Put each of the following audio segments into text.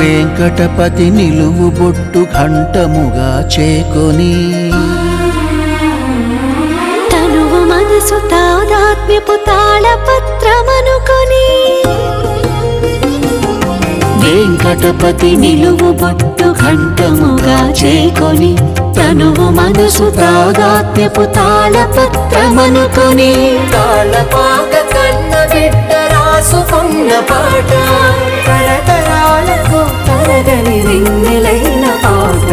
వెంకటపతి నిలువు బొట్టు ఘంటముగా చేకొని తనువు మనసు తాదాత్మ్యపు తాళపత్రమనుకొని వెంకటపతి నిలువు బొట్టు ఘంటముగా చేకొని తనువు మనసు తాదాత్మ్యపు తాళపత్రమనుకొని తాళపాక కన్న బిడ్డ రాసుకున్న పాట తరతరాలకు తరగని వెన్నెలైన పాట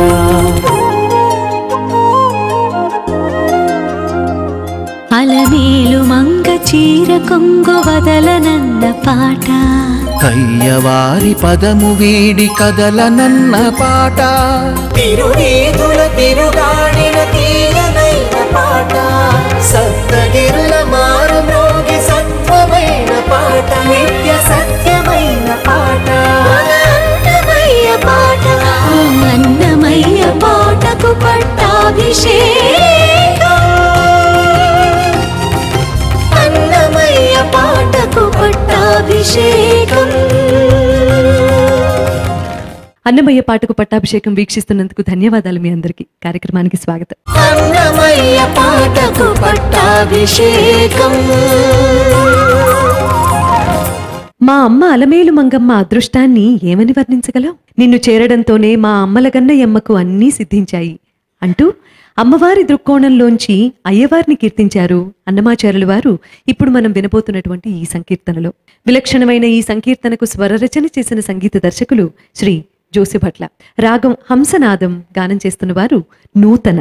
అలమేలు మంగ చీర కొంగు వదలనన్న పాట కయ్యవారి పదము వీడి కదలనన్న పాట తిరునీతుల తిరుగాడిన తీయనైన పాట సప్తగిరుల మారు మ్రోగి సత్వమైన పాట నిత్య సత్యమైన పాట అన్నమయ్య పాట ఆ అన్నమయ్య పాటకు పట్టాభిషేకం అన్నమయ్య పాటకు పట్టాభిషేకం అన్నమయ్య పాటకు పట్టాభిషేకం వీక్షిస్తున్నందుకు ధన్యవాదాలు మీ అందరికీ కార్యక్రమానికి స్వాగతం అన్నమయ్య పాటకు పట్టాభిషేకం మా అమ్మ అలమేలు మంగమ్మ అదృష్టాన్ని ఏమని వర్ణించగలవు నిన్ను చేరడంతోనే మా అమ్మల గన్నయమ్మకు అన్నీ సిద్ధించాయి అంటూ అమ్మవారి దృక్కోణంలోంచి అయ్యవారిని కీర్తించారు అన్నమాచార్యుల వారు ఇప్పుడు మనం వినబోతున్నటువంటి ఈ సంకీర్తనలో విలక్షణమైన ఈ సంకీర్తనకు స్వరరచన చేసిన సంగీత దర్శకులు శ్రీ జోసిభట్ల రాగం హంసనాదం గానం చేస్తున్న వారు నూతన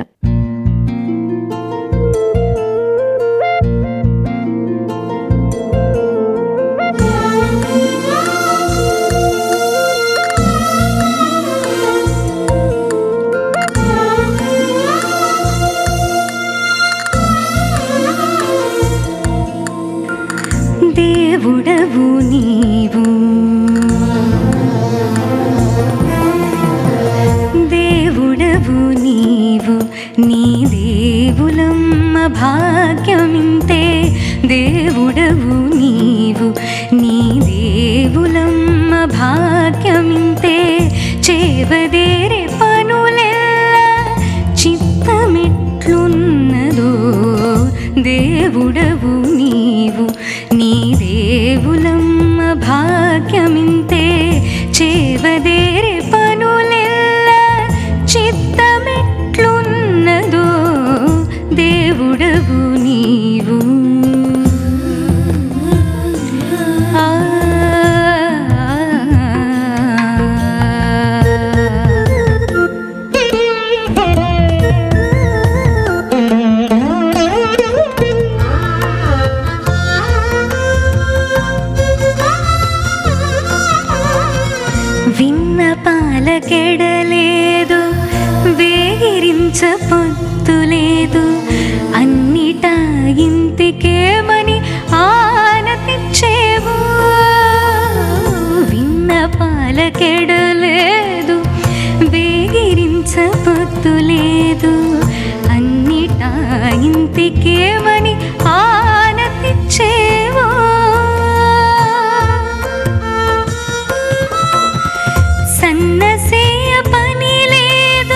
దేవుడవు నీవు దేవుడవు నీవు నీ దేవులమ్మ భాగ్యమింతే దేవుడవు నీవు నీ దేవులమ్మ భాగ్యమింతే చేవదేరే పనులెల్ల చిత్తమెట్లున్నదో దేవుడవు నీవు నీ దేవులమ్మ భాగ్యమింతే చేవదేరే పనులెల్ల చిత్తమెట్లున్నదో దేవుడవు నీవు ఆ విన్న పాలకెడలేదు వేగిరించ పొత్తులేదు అన్నిటా ఇంటికేమని ఆనతిచ్చేవు విన్న పాలకెడలేదు వేగిరించ పొత్తులేదు అన్నిటా ఇంటికేమని ఆనతిచ్చేవో సన్నసేయ పని లేదు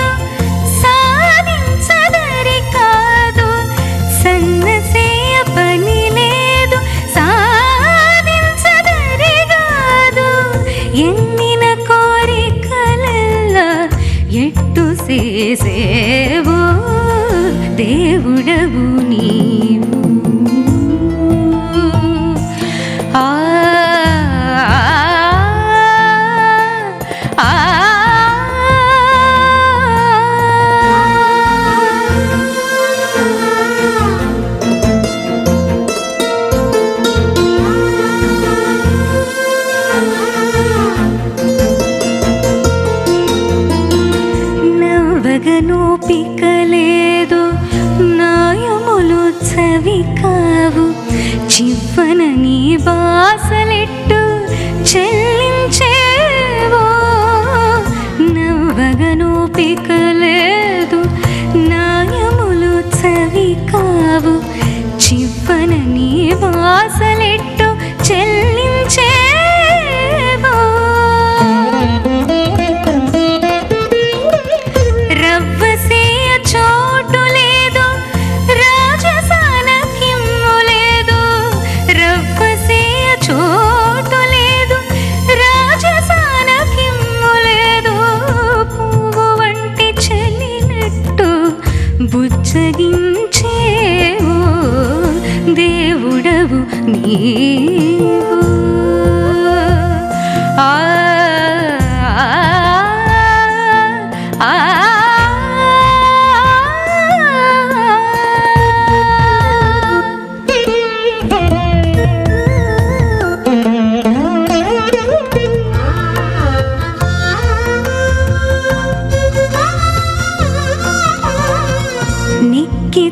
సాధించదరి కాదు సన్నసేయ పని లేదు సాధించదరి కాదు ఎన్నిన కోరికలల్లా ఎట్టు చేసేవో దేవుడవు నీవు ఆ ఆ నవ్వగనోపిక లేదు నాయములు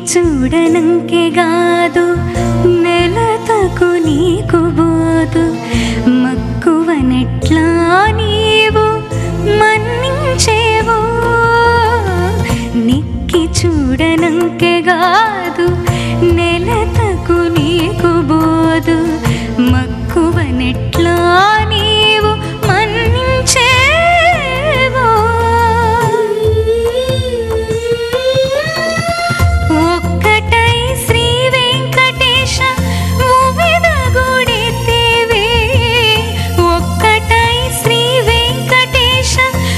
చూడనంకెగాదు నెలతకు నీకు బోదు మక్కువనెట్లా నీవు మన్నించేవో నిక్కి చూడనంకెగాదు నెలతకు నీకు బోదు మక్కువనెట్లా నీవు మన్నించేవో ఒక్కటై శ్రీ వెంకటేశ ఉవిదగుడితివి ఒక్కటై శ్రీ వెంకటేశ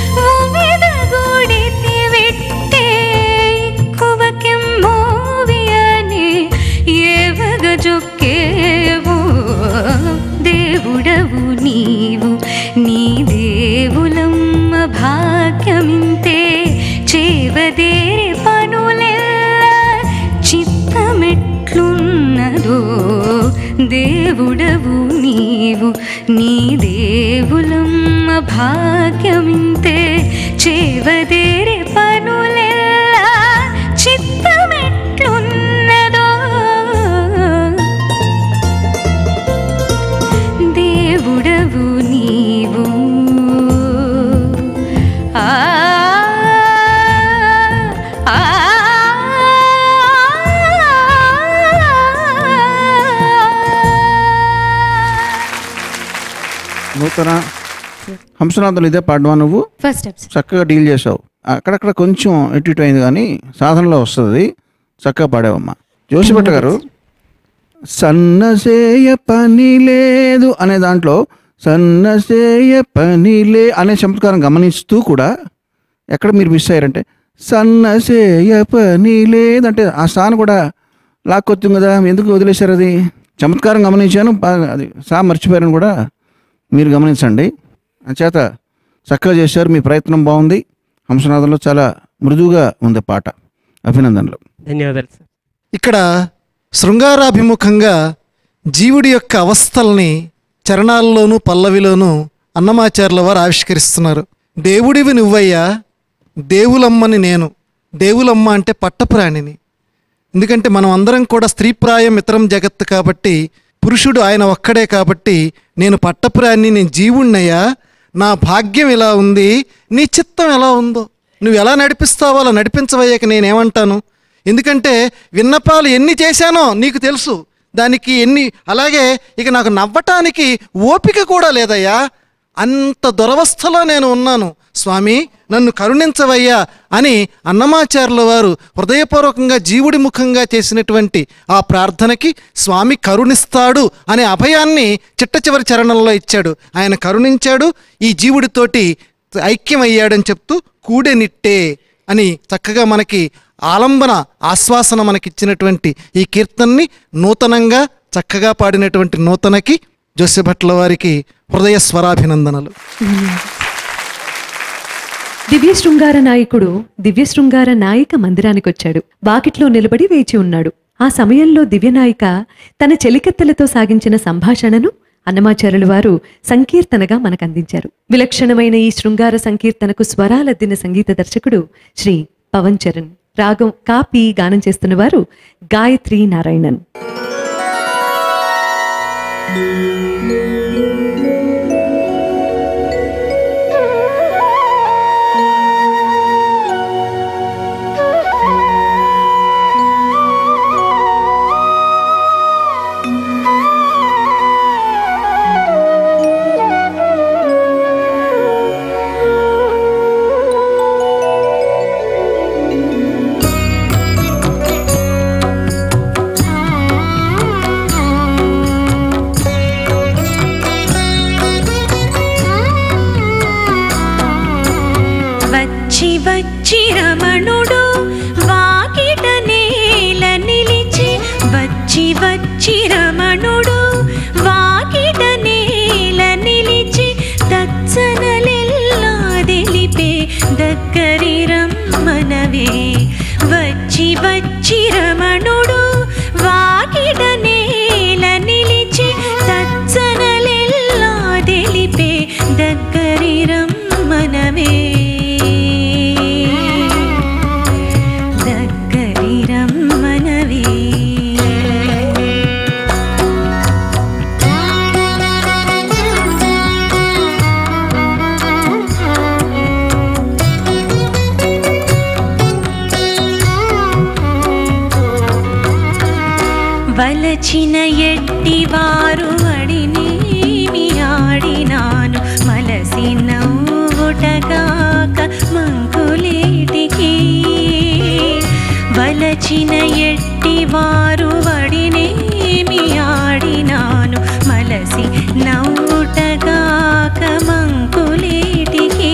ఉవిదగుడితివిట్టే కువకెమ్మోవియని ఏవగ జొక్కేవో దేవుడవు నీవు నీ దేవులమ్మ భాగ్యమింతే చేవదేరి పనులెల్ల చిత్తమెట్లున్నదో దేవుడవు నీవు నీ దేవులమ్మ భాగ్యమింతే చేవదేరి పనులెల్ల చిత్తమెట్లున్నదో దేవుడవు నీవు ఆ ఆ నూతన హంసనాథులు ఇదే పాడవా నువ్వు ఫస్ట్ స్టెప్స్ చక్కగా డీల్ చేసావు అక్కడక్కడ కొంచెం ఎటు ఇటు అయింది కానీ సాధనలో వస్తుంది చక్కగా పాడావమ్మా జోషిభట్ట గారు సన్నసేయ పని లేదు అనే దాంట్లో సన్నసేయ పని లే అనే చమత్కారం గమనిస్తూ కూడా ఎక్కడ మీరు మిస్ అయ్యారంటే సన్నసేయ పని లేదంటే ఆ స్థానం కూడా లాక్కొచ్చింది కదా ఎందుకు వదిలేశారు అది చమత్కారం గమనించాను బాగా అది సా మర్చిపోయారని కూడా మీరు గమనించండి చేత చక్కగా చేశారు మీ ప్రయత్నం బాగుంది హంసనాథంలో చాలా మృదువుగా ఉంది పాట అభినందనలు ధన్యవాదాలు సార్ ఇక్కడ శృంగారాభిముఖంగా జీవుడి యొక్క అవస్థల్ని చరణాల్లోనూ పల్లవిలోనూ అన్నమాచార్యుల వారు ఆవిష్కరిస్తున్నారు దేవుడివి నువ్వయ్యా దేవులమ్మని నేను దేవులమ్మ అంటే పట్టప్రాణిని ఎందుకంటే మనం అందరం కూడా స్త్రీప్రాయం ఇతరం జగత్తు కాబట్టి పురుషుడు ఆయన ఒక్కడే కాబట్టి నేను పట్టపురాన్ని నేను జీవుణ్ణయ్యా నా భాగ్యం ఎలా ఉంది నీ చిత్తం ఎలా ఉందో నువ్వు ఎలా నడిపిస్తావో అలా నడిపించవయ్యాక నేనేమంటాను ఎందుకంటే విన్నపాలు ఎన్ని చేశానో నీకు తెలుసు దానికి ఎన్ని అలాగే ఇక నాకు నవ్వటానికి ఓపిక కూడా లేదయ్యా అంత దురవస్థలో నేను ఉన్నాను స్వామి నన్ను కరుణించవయ్యా అని అన్నమాచార్యుల వారు హృదయపూర్వకంగా జీవుడి ముఖంగా చేసినటువంటి ఆ ప్రార్థనకి స్వామి కరుణిస్తాడు అనే అభయాన్ని చిట్ట చివరి చరణంలో ఇచ్చాడు ఆయన కరుణించాడు ఈ జీవుడితోటి ఐక్యమయ్యాడని చెప్తూ కూడెనిట్టే అని చక్కగా మనకి ఆలంబన ఆశ్వాసన మనకిచ్చినటువంటి ఈ కీర్తనని నూతనంగా చక్కగా పాడినటువంటి నూతనకి జోసెభట్ల వారికి హృదయ స్వరాభినందనలు దివ్య శృంగార నాయకుడు దివ్య శృంగార నాయిక మందిరానికి వచ్చాడు వాకిట్లో నిలబడి వేచి ఉన్నాడు ఆ సమయంలో దివ్యనాయిక తన చెలికత్తెలతో సాగించిన సంభాషణను అన్నమాచార్యుల వారు సంకీర్తనగా మనకందించారు విలక్షణమైన ఈ శృంగార సంకీర్తనకు స్వరాలద్దిన సంగీత దర్శకుడు శ్రీ పవన్ చరణ్ రాగం కాపి గానం చేస్తున్న వారు గాయత్రి నారాయణన్ వచ్చి వచ్చి రమణుడు వాకిట నేల నిలిచి వచ్చి వచ్చి రమణుడు వాకిట నేల నిలిచి తచ్చనలెల్లా తెలిపే దగ్గరి రమ్మనవే వచ్చి వచ్చి రమణుడు వాకిట నేల నిలిచి తచ్చనలెల్లా తెలిపే దగ్గరి రమ్మనవే దగ్గరి రమ్మనవే వలచిన ఎట్టి వారు వడినేమి ఆడినాను మలసి నవ్వుటగాక మంకులేటికి వలచిన ఎట్టి వారు వడినేమి ఆడినాను మలసి నవ్వుటగాక మంకులేటికి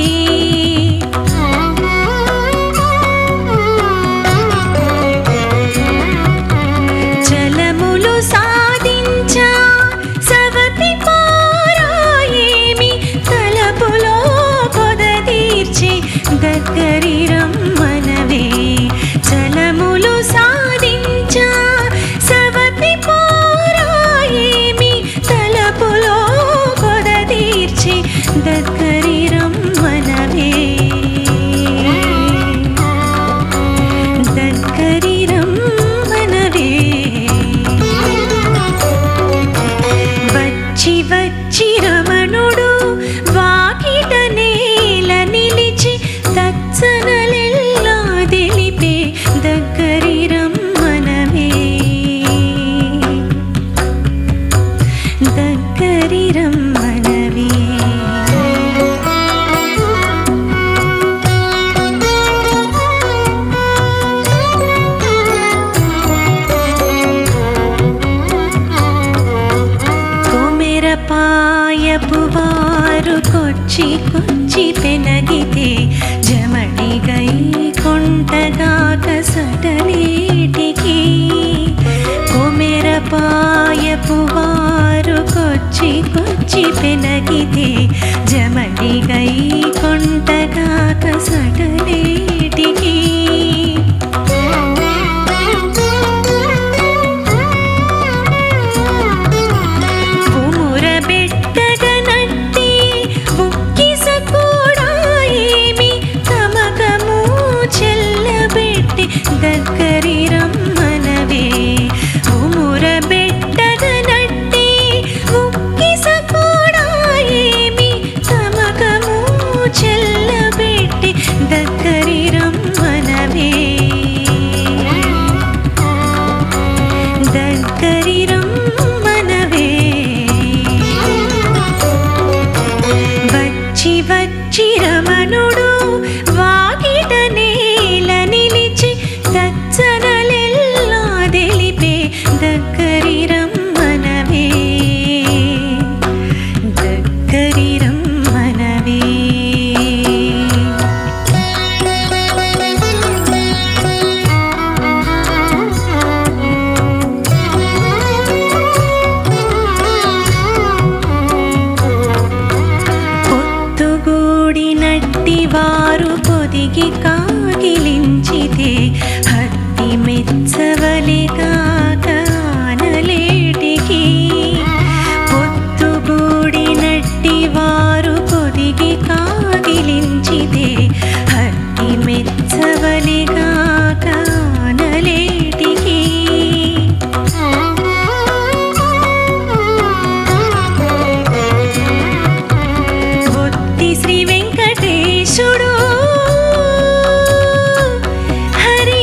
జలములు సాధించా సవతి పారాయేమి తలపులో పొద తీర్చి దగ్గరి రమ్మనవే జలములు సాధించా సవతి పారాయేమి తలపులో పొద తీర్చి దగ్గరి రమ్మనవే దగ్గరి రమ్మనవే వచ్చి వచ్చి రమణుడు వాకిట నేల నిలిచి తచ్చనలెల్లా తెలిపే దగ్గరి రమ్మనవే దగ్గరి రమ్మనవే కొమెరపాయపు వారు కొచ్చి కొచ్చి పెనగితే జమడి గై కొంటగాక సటలేటికి కొమెరపాయపు వారు కొచ్చి కొచ్చి పెనగితే జమడి గై కొంటగాక సటలేటికి ఉమురబెట్టగనట్టి ఉక్కిస కూడా ఏమి తమకము చెల్లబెట్టి దగ్గరి రమ్మనవే ఉమురబెట్టగనట్టి ఉక్కిస కూడా ఏమి తమకము చెల్లబెట్టి దగ్గరి రమ్మనవే దగ్గరి రమ్మనవే వచ్చి వచ్చి రమణుడు వాకిట నేల నిలిచి తచ్చనలెల్లా తెలిపే దగ్గరి రమ్మనవే దగ్గరి రమ్మనవే పొత్తుగూడినట్టి వారు పొదిగి కాగిలించితే హత్తి మెచ్చవలిగాక ఆనలేటికి పొత్తుగూడినట్టి వారు పొదిగి కాగిలించితే హత్తి మెచ్చవలిగాక ఆనలేటికి ఒత్తి శ్రీ వెంకటేశుడు హరి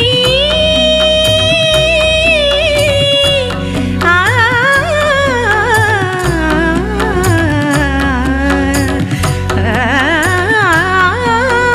ఆ ఆ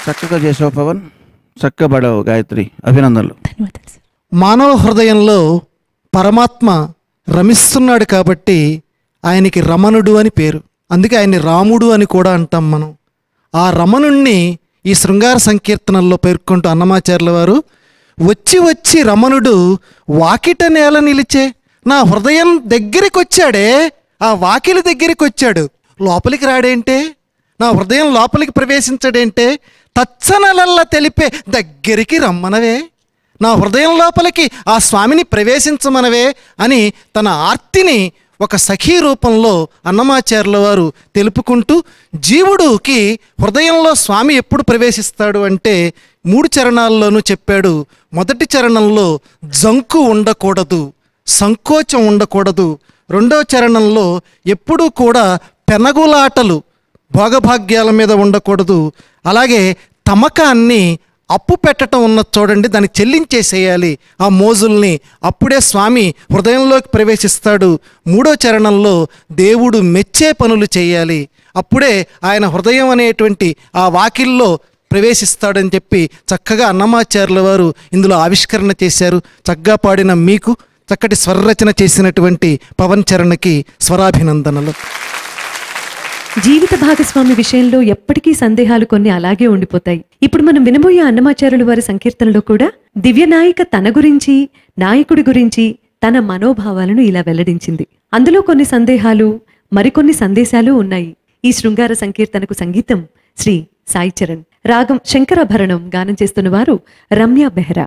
చక్కగా చేసావు పవన్ చక్కబడావు గాయత్రి అభినందనలు ధన్యవాదాలు సార్ మానవ హృదయంలో పరమాత్మ రమిస్తున్నాడు కాబట్టి ఆయనకి రమణుడు అని పేరు అందుకే ఆయన్ని రాముడు అని కూడా అంటాం మనం ఆ రమణుణ్ణి ఈ శృంగార సంకీర్తనల్లో పేర్కొంటూ అన్నమాచార్యుల వారు వచ్చి వచ్చి రమణుడు వాకిట నేల నిలిచే నా హృదయం దగ్గరికి వచ్చాడే ఆ వాకిలి దగ్గరికి వచ్చాడు లోపలికి రాడేంటే నా హృదయం లోపలికి ప్రవేశించడేంటే తచ్చనలల్లా తెలిపే దగ్గరికి రమ్మనవే నా హృదయం లోపలికి ఆ స్వామిని ప్రవేశించమనవే అని తన ఆర్తిని ఒక సఖీ రూపంలో అన్నమాచార్యుల వారు తెలుపుకుంటూ జీవుడుకి హృదయంలో స్వామి ఎప్పుడు ప్రవేశిస్తాడు అంటే మూడు చరణాల్లోనూ చెప్పాడు మొదటి చరణంలో జంకు ఉండకూడదు సంకోచం ఉండకూడదు రెండవ చరణంలో ఎప్పుడూ కూడా పెనగులాటలు భోగభాగ్యాల మీద ఉండకూడదు అలాగే తమకాన్ని అప్పు పెట్టడం ఉన్నది చూడండి దానికి చెల్లించేసేయాలి ఆ మోజుల్ని అప్పుడే స్వామి హృదయంలోకి ప్రవేశిస్తాడు మూడో చరణంలో దేవుడు మెచ్చే పనులు చేయాలి అప్పుడే ఆయన హృదయం అనేటువంటి ఆ వాకిల్లో ప్రవేశిస్తాడని చెప్పి చక్కగా అన్నమాచార్యుల వారు ఇందులో ఆవిష్కరణ చేశారు చక్కగా పాడిన మీకు చక్కటి స్వరరచన చేసినటువంటి పవన్ చరణ్కి స్వరాభినందనలు జీవిత భాగస్వామి విషయంలో ఎప్పటికీ సందేహాలు కొన్ని అలాగే ఉండిపోతాయి ఇప్పుడు మనం వినబోయే అన్నమాచార్యుల వారి సంకీర్తనలో కూడా దివ్యనాయిక తన గురించి నాయకుడి గురించి తన మనోభావాలను ఇలా వెల్లడించింది అందులో కొన్ని సందేహాలు మరికొన్ని సందేశాలు ఉన్నాయి ఈ శృంగార సంకీర్తనకు సంగీతం శ్రీ సాయి చరణ్ రాగం శంకరాభరణం గానం చేస్తున్న వారు రమ్య బెహ్రా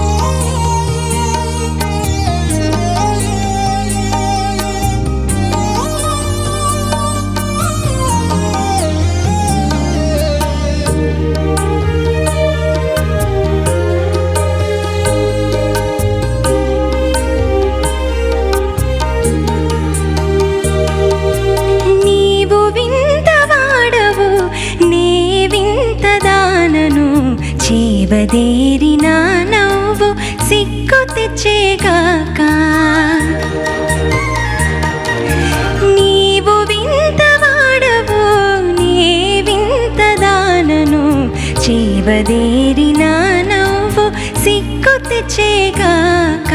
నీవు వింతవాడవు నే వింతదానను చేవదేరిన నవ్వు సిగ్గు తెచ్చేగాక నీవు వింతవాడవు నే వింతదానను చేవదేరిన నవ్వు సిగ్గు తెచ్చేగాక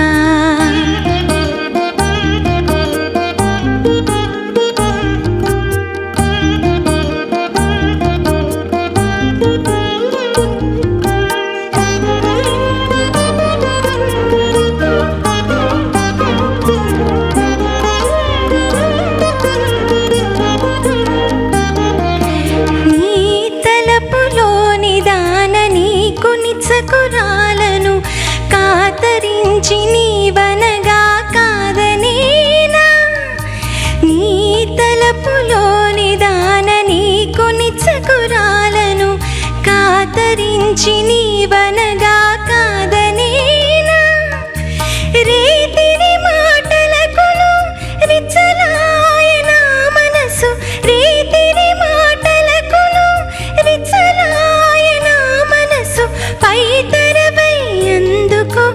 నీ తలపులోని దాన నీకు నిచ్చకురాలను కాతరించి నీవనగా కాదనేనా నీ తలపులోని దాన నీకు నిచ్చకురాలను కాతరించి నీవనగా కాదనేనా రీతిని మాటలకును రిచ్చలాయన మనసు రీతిని మాటలకును రిచ్చలాయన మనసు పైతరపై అందుకు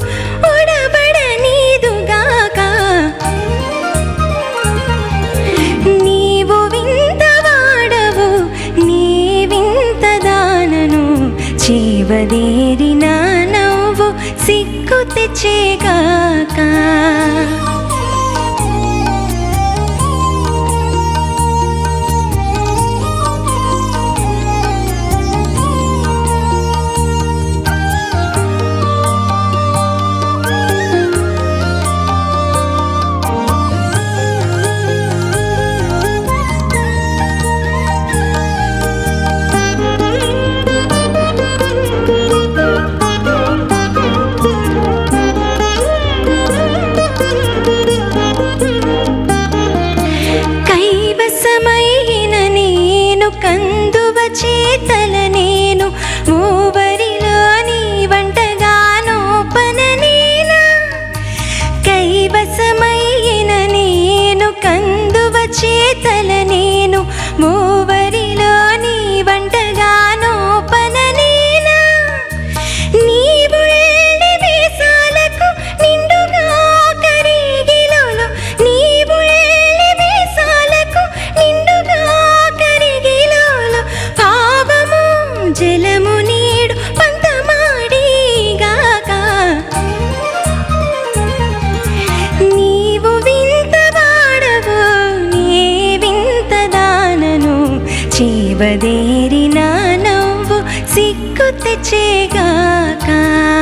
ఉడబడనీదుగాక నీవు వింతవాడవు నీ వింతదానను జీవదేరిన నవ్వు సిగ్గు తెచ్చేగాక సిగ్గు తెచ్చేగాక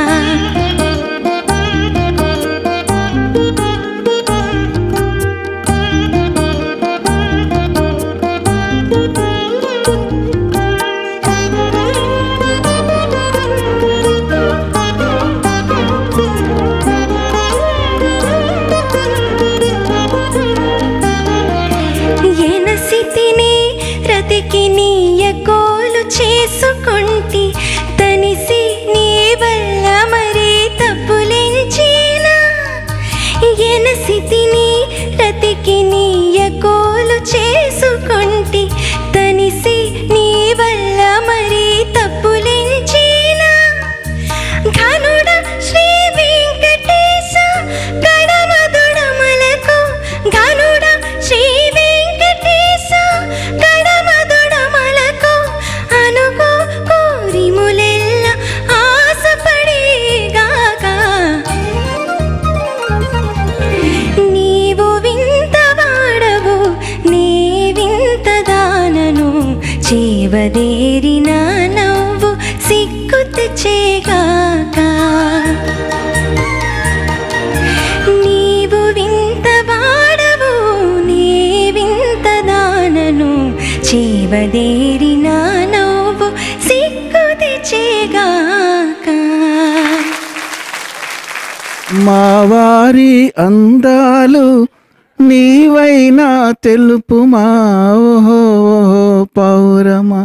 ఎనసితిని రతికి నీయకోలు చేసుకుంటి తనిసి నీ వల్ల మరీ తప్పులెంచేనా ఎనసితిని రతికి నీయకోలు చేసుకుంటి తనిసి నీ వల్ల మరీ తప్పులెంచేనా ఘనుడ శ్రీ వెంకటేశ గడమదుడమలకు ఘనుడ శ్రీ వెంకటేశ గడమదుడమలకు అనుకో కోరిములెల్ల ఆశపడేగాక నీవు వింతవాడవు నీ వింతదానను చేవదేరిన నవ్వు సిగ్గు తెచ్చేగాక నీవు వింతవాడవు నీ వింతదానను చేవదేరిన నవ్వు సిగ్గు తెచ్చేగాక మా వారి అందాలు నీవైనా తెలుపుమా ఓహో ఓహో పౌరమా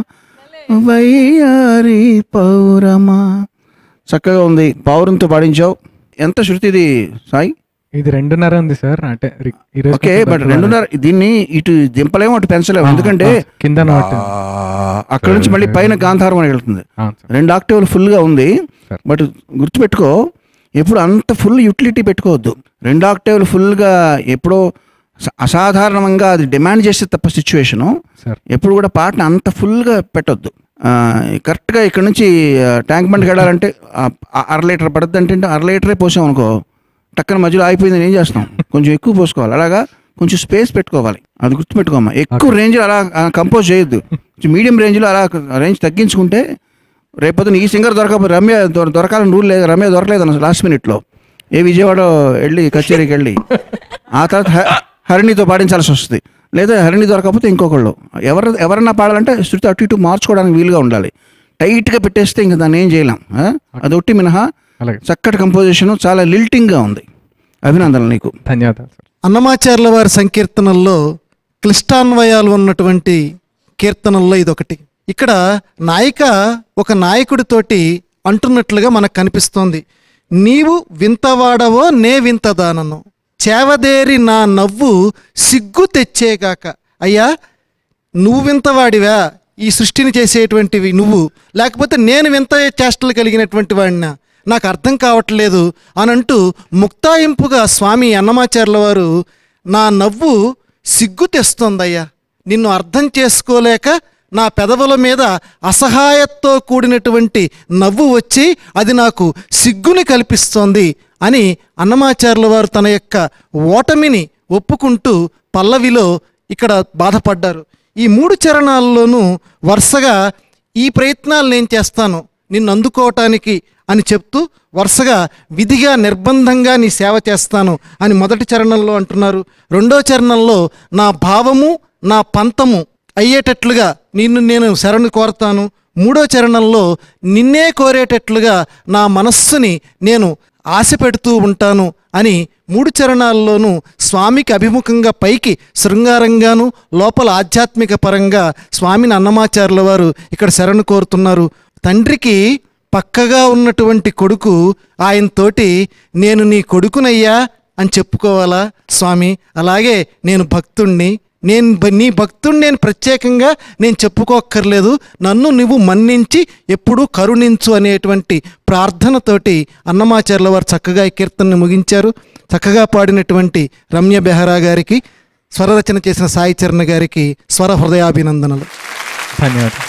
వయ్యారి పౌరమా చక్కగా ఉంది పౌరంతో పాడించావు ఎంత శృతి ఇది సాయి ఇది రెండున్నర ఉంది సార్ అంటే రి- ఈరోజు ఓకే కొంచెం బట్ better రెండున్నర దీన్ని ఇటు దింపలేము అటు పెంచలేము ఆ, ఎందుకంటే ఆ, కింద నోట్ ఆ, అక్కడ నుంచి మళ్ళీ పైన గాంధారం అని వెళ్తుంది అవును సార్ రెండు ఆక్టివ్లు ఫుల్గా ఉంది సరే. బట్ గుర్తుపెట్టుకో ఎప్పుడు అంత ఫుల్ యూటిలిటీ పెట్టుకోవద్దు రెండు ఆక్టివ్లు ఫుల్గా ఎప్పుడో స- అసాధారణంగా అది డిమాండ్ చేసే తప్ప సిచ్యువేషను సార్ ఎప్పుడు కూడా పాటను అంత ఫుల్గా పెట్టొద్దు ఆ, కరెక్ట్గా ఇక్కడ నుంచి ఆ, ట్యాంక్ బండ్కి వెళ్ళాలంటే ఆ, ఆ అర లీటర్ పడుద్ది అంటే అర లీటరే పోసాం అనుకో టక్కన మధ్యలో ఆగిపోయింది ఏం చేస్తాం కొంచెం ఎక్కువ పోసుకోవాలి అలాగా కొంచెం స్పేస్ పెట్టుకోవాలి అది గుర్తుపెట్టుకోమ్మా ఎక్కువ రేంజ్లో అలా కంపోజ్ చేయొద్దు కొంచెం మీడియం రేంజ్లో అలా రేంజ్ తగ్గించుకుంటే రేపొద్దున ఈ సింగర్ దొరకపోతే రమ్య దొర- దొరకాలని రూల్ లేదు రమ్య దొరకలేదు అన్న లాస్ట్ మినిట్లో ఏ విజయవాడ వెళ్ళి కచేరీకి వెళ్ళి ఆ తర్వాత హ- హరిణితో పాడించాల్సి వస్తుంది లేదా హరిణి దొరకకపోతే ఇంకొకళ్ళు ఎవరు ఎవరన్నా పాడాలంటే శృతి అటు ఇటు మార్చుకోవడానికి వీలుగా ఉండాలి టైట్గా పెట్టేస్తే ఇంకా దాన్ని ఏం చేయలేం ఆ? అది ఒట్టి మినహా అలాగే చక్కటి కంపోజిషన్ చాలా లిల్టింగ్గా ఉంది అభినందనలు నీకు ధన్యవాదాలు సార్ అన్నమాచార్యుల వారి సంకీర్తనల్లో క్లిష్టాన్వయాలు ఉన్నటువంటి కీర్తనల్లో ఇదొకటి ఇక్కడ నాయిక ఒక నాయకుడితోటి అంటున్నట్లుగా మనకు కనిపిస్తోంది నీవు వింతవాడవో నే వింతదానను చేవదేరి నా నవ్వు సిగ్గు తెచ్చేగాక అయ్యా నువ్వు వింతవాడివా ఈ సృష్టిని చేసేటువంటివి నువ్వు లేకపోతే నేను వింత చేష్టలు కలిగినటువంటి వాడినా నాకు అర్థం కావట్లేదు అని అంటూ ముక్తాయింపుగా స్వామి అన్నమాచార్యుల వారు నా నవ్వు సిగ్గు తెస్తోందయ్యా నిన్ను అర్థం చేసుకోలేక నా పెదవుల మీద అసహాయతో కూడినటువంటి నవ్వు వచ్చి అది నాకు సిగ్గుని కల్పిస్తోంది అని అన్నమాచార్యుల వారు తన యొక్క ఓటమిని ఒప్పుకుంటూ పల్లవిలో ఇక్కడ బాధపడ్డారు ఈ మూడు చరణాల్లోనూ వరుసగా ఈ ప్రయత్నాలు నేను చేస్తాను నిన్ను అందుకోవటానికి అని చెప్తూ వరుసగా విధిగా నిర్బంధంగా నీ సేవ చేస్తాను అని మొదటి చరణంలో అంటున్నారు రెండో చరణంలో నా భావము నా పంతము అయ్యేటట్లుగా నిన్ను నేను శరణు కోరతాను మూడో చరణంలో నిన్నే కోరేటట్లుగా నా మనస్సుని నేను ఆశ పెడుతూ ఉంటాను అని మూడు చరణాల్లోనూ స్వామికి అభిముఖంగా పైకి శృంగారంగాను లోపల ఆధ్యాత్మిక పరంగా స్వామిని అన్నమాచార్యుల వారు ఇక్కడ శరణు కోరుతున్నారు తండ్రికి పక్కగా ఉన్నటువంటి కొడుకు ఆయనతోటి నేను నీ కొడుకునయ్యా అని చెప్పుకోవాలా స్వామి అలాగే నేను భక్తుణ్ణి నేను బ- నీ భక్తుణ్ణి నేను ప్రత్యేకంగా నేను చెప్పుకోక్కర్లేదు నన్ను నువ్వు మన్నించి ఎప్పుడూ కరుణించు అనేటువంటి ప్రార్థనతోటి అన్నమాచార్యుల వారు చక్కగా ఈ కీర్తనని ముగించారు చక్కగా పాడినటువంటి రమ్య బెహరా గారికి స్వరరచన చేసిన సాయి చరణ్ గారికి స్వర హృదయాభినందనలు ధన్యవాదాలు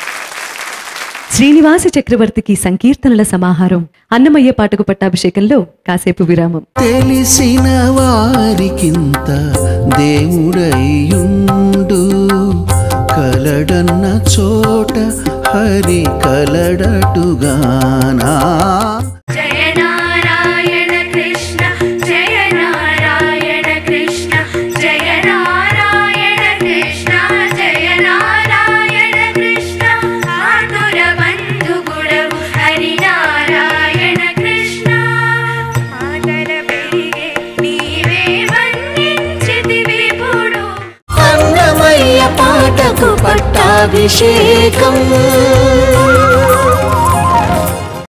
శ్రీనివాస చక్రవర్తికి సంకీర్తనల సమాహారం అన్నమయ్య పాటకు పట్టాభిషేకంలో కాసేపు విరామం తెలిసిన వారికింత దేవుడయ్యుండు కలడన్న చోట హరి కలడటుగానా జయ నారాయణ కృష్ణ జయ నారాయణ కృష్ణ జయ నారాయణ కృష్ణ జయ నారాయణ కృష్ణ ఆతుర బంధు గుణవు హరి నారాయణ కృష్ణ ఆదర పెరిగే నీవే వందించితివి పుడు అన్నమయ్య పాటకు పట్టాభిషేకం